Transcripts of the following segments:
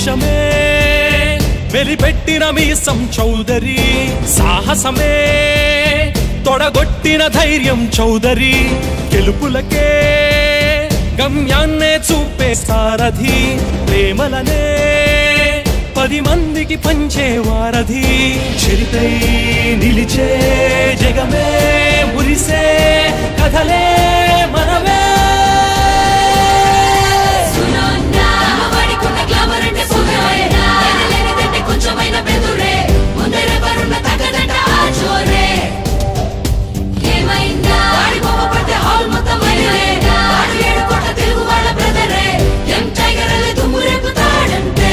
దేశమే వెలిపెట్టిన మీసం చౌదరి సాహసమే తొడగొట్టిన ధైర్యం చౌదరి గెలుపులకే గమ్యాన్నే చూపే సారథి ప్రేమలనే పది మందికి పంచే వారధి చరితై నిలిచే జగమే మురిసే కథలే మనమే సునాన్నా అమ్మవాడికున్న గ్లామర్ అంటే సునాయనా ఎనలేనిదంటే కొంచెమైన బెదురే ముందరెవరున్న తగ్గదంట ఆ జోరే ఏమైందా వాడి బొమ్మ పడితే హాల్ మొత్తం మైలేనా వాడు ఏడు కోట్ల తెలుగు వాళ్ళ బ్రదరే ఎం టైగర్ అల్లే దుమ్ము రేపుతాడంతే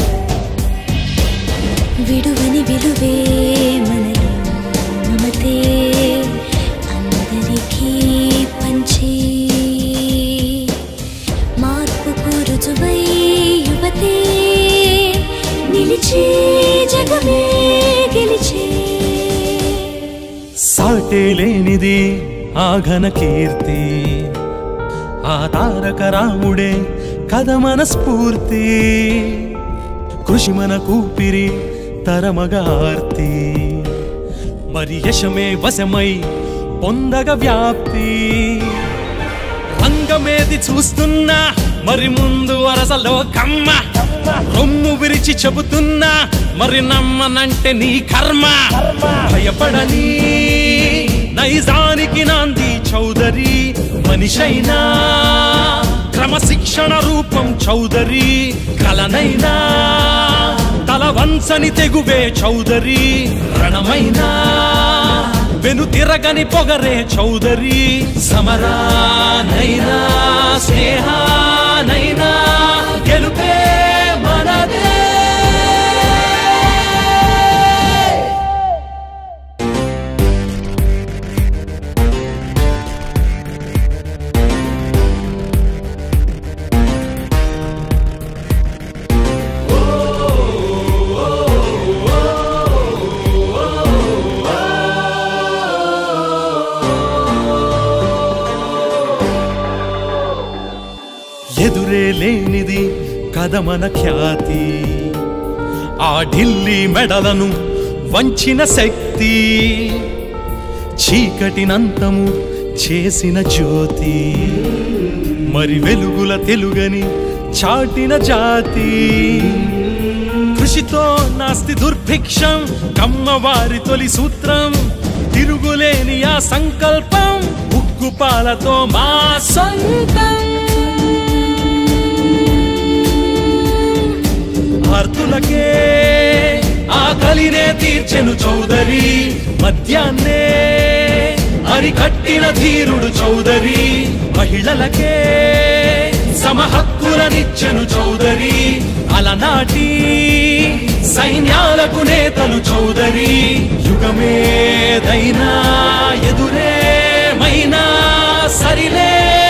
విడువని విలువే మనలో మమతే అందరికీ పంచి మార్పుకు రుజువై యువతే నిలిచే జగమే గెలిచే సాటే లేనిది ఆ ఘన కీర్తి ఆ తారక రాముడే కథ మన స్ఫూర్తి కృషి మన కూపిరి తరమగార్తి మరి యశమే వశమై పొందగ వ్యాప్తి రంగమేది చూస్తున్నా మరి ముందు వరసలో కమ్మ రొమ్ము విరిచి చెబుతున్నా మరి నమ్మనంటే నీ కర్మ భయపడని నైజానికి నాంది చౌదరి మనిషైనా క్రమశిక్షణ రూపం చౌదరి కలనైనా తల వంచని తెగువే చౌదరి రణమైనా వెను తిరగని పొగరే చౌదరి సమరానైనా స్నేహానైనా గెలుపే మనదే ఎదురే లేనిది కదమన ఖ్యాతి ఆ ఢిల్లీ మెడలను వంచిన శక్తి చీకటినంతము చేసిన జ్యోతి మరి వెలుగుల తెలుగని చాటిన జాతి కృషితో నాస్తి దుర్భిక్షం కమ్మవారి తొలి సూత్రం తిరుగులేని ఆ సంకల్పం ఉక్కుపాలతో మా సొంతం ఆర్తులకే ఆకలినే తీర్చెను చౌదరి మద్యాన్నే అరికట్టిన ధీరుడు చౌదరి మహిళలకే సమహక్కులనిచ్చెను చౌదరి అలనాటి సైన్యాలకు నేతలు చౌదరి యుగమేదైనా ఎదురేమైనా సరిలే